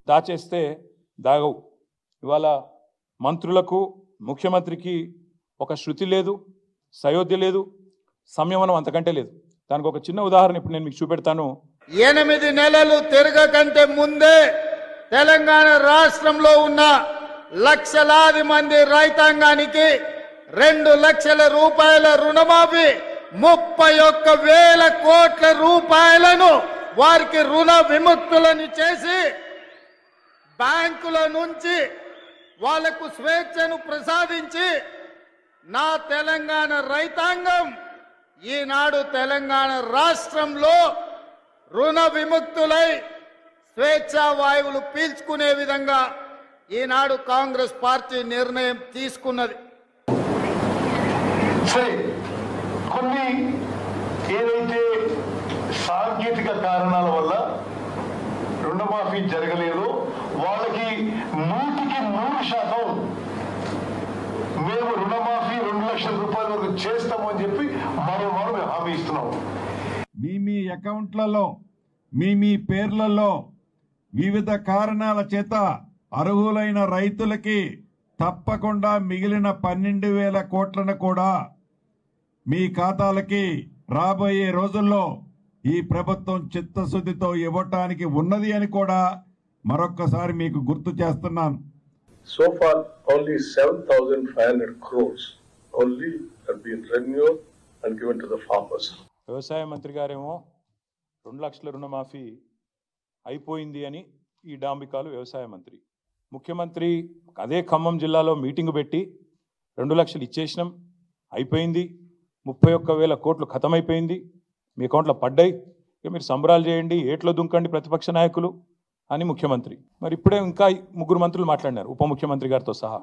దాచేస్తే దాగవు ఇవాళ మంత్రులకు ముఖ్యమంత్రికి ఒక శృతి లేదు సయోధ్య లేదు సంయమనం అంతకంటే లేదు దానికి ఒక చిన్న ఉదాహరణ ఇప్పుడు నేను మీకు చూపెడతాను ఎనిమిది నెలలు తిరగకంటే ముందే తెలంగాణ రాష్ట్రంలో ఉన్న లక్షలాది మంది రైతాంగానికి రెండు లక్షల రూపాయల రుణమాఫీ ముప్పై ఒక్క వేల కోట్ల రూపాయలను వారికి రుణ విముక్తులను చేసి బ్యాంకుల నుంచి వాళ్లకు స్వేచ్ఛను ప్రసాదించి నా తెలంగాణ రైతాంగం ఈనాడు తెలంగాణ రాష్ట్రంలో రుణ విముక్తులై స్వేచ్ఛా వాయువులు పీల్చుకునే విధంగా ఈనాడు కాంగ్రెస్ పార్టీ నిర్ణయం తీసుకున్నది సరే కొన్ని ఏదైతే సాంకేతిక కారణాల వల్ల రుణమాఫీ జరగలేదో వాళ్ళకి నూటికి నూరు శాతం మేము రుణమాఫీ రెండు లక్షల రూపాయల వరకు చేస్తామని చెప్పి మరో మరో మేము హామీ ఇస్తున్నాం మీ మీ అకౌంట్లలో మీ మీ పేర్లలో వివిధ కారణాల చేత అర్హులైన రైతులకి తప్పకుండా మిగిలిన పన్నెండు వేల కోట్లను కూడా మీ ఖాతాలకి రాబోయే రోజుల్లో ఈ ప్రభుత్వం చిత్తశుద్ధితో ఇవ్వటానికి ఉన్నది అని కూడా మరొక్కసారి మీకు గుర్తు చేస్తున్నాను So far, only 7,500 crores only have been renewed and given to the farmers. వ్యవసాయ మంత్రి గారేమో రెండు లక్షల రుణమాఫీ అయిపోయింది అని ఈ డాంబికాలు వ్యవసాయ మంత్రి ముఖ్యమంత్రి అదే ఖమ్మం జిల్లాలో మీటింగ్ పెట్టి రెండు లక్షలు ఇచ్చేసినాం అయిపోయింది ముప్పై ఒక్క వేల కోట్లు ఖతమైపోయింది మీ అకౌంట్లో పడ్డాయి ఇక మీరు సంబరాలు చేయండి ఏట్లో దుంకండి ప్రతిపక్ష నాయకులు అని ముఖ్యమంత్రి మరి ఇప్పుడే ఇంకా ముగ్గురు మంత్రులు మాట్లాడినారు ఉప ముఖ్యమంత్రి గారితో సహా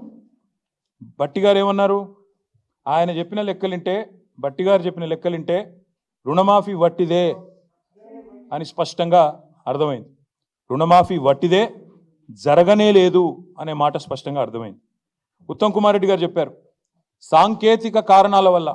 బట్టి గారు ఏమన్నారు ఆయన చెప్పిన లెక్కలింటే బట్టి గారు చెప్పిన లెక్కలింటే రుణమాఫీ వట్టిదే అని స్పష్టంగా అర్థమైంది రుణమాఫీ వట్టిదే జరగనే లేదు అనే మాట స్పష్టంగా అర్థమైంది ఉత్తమ్ కుమార్ రెడ్డి గారు చెప్పారు సాంకేతిక కారణాల వల్ల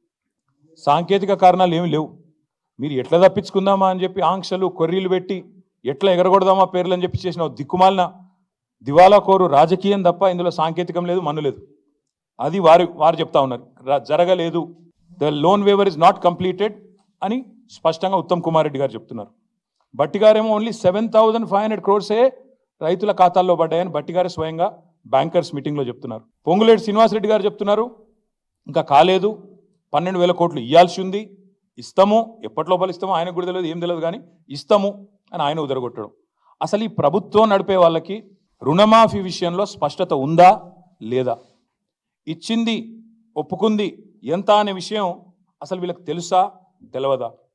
సాంకేతిక కారణాలు ఏమి లేవు మీరు ఎట్లా తప్పించుకుందామా అని చెప్పి ఆంక్షలు కొర్రీలు పెట్టి ఎట్లా ఎగరగొడదామా పేర్లు అని చెప్పి చేసిన ఓ దిక్కుమాలిన దివాలా కోరు రాజకీయం తప్ప ఇందులో సాంకేతికం లేదు మన్ను లేదు అది వారు వారు చెప్తా ఉన్నారు ర- జరగలేదు the loan waiver is not completed అని స్పష్టంగా ఉత్తమ్ కుమార్ రెడ్డి గారు చెప్తున్నారు బట్టి గారేమో only seven thousand five hundred క్రోర్సే రైతుల ఖాతాల్లో పడ్డాయని బట్టి గారు స్వయంగా బ్యాంకర్స్ మీటింగ్లో చెప్తున్నారు పొంగులేటి శ్రీనివాసరెడ్డి గారు చెప్తున్నారు ఇంకా కాలేదు పన్నెండు వేల కోట్లు ఇవ్వాల్సి ఉంది ఇస్తాము ఎప్పటి లోపల ఇస్తామో ఆయనకు కూడా తెలియదు ఏం తెలియదు కానీ ఇస్తాము అని ఆయన ఉదరగొట్టడం అసలు ఈ ప్రభుత్వం నడిపే వాళ్ళకి రుణమాఫీ విషయంలో స్పష్టత ఉందా లేదా ఇచ్చింది ఒప్పుకుంది ఎంత అనే విషయం అసలు వీళ్ళకి తెలుసా తెలియదా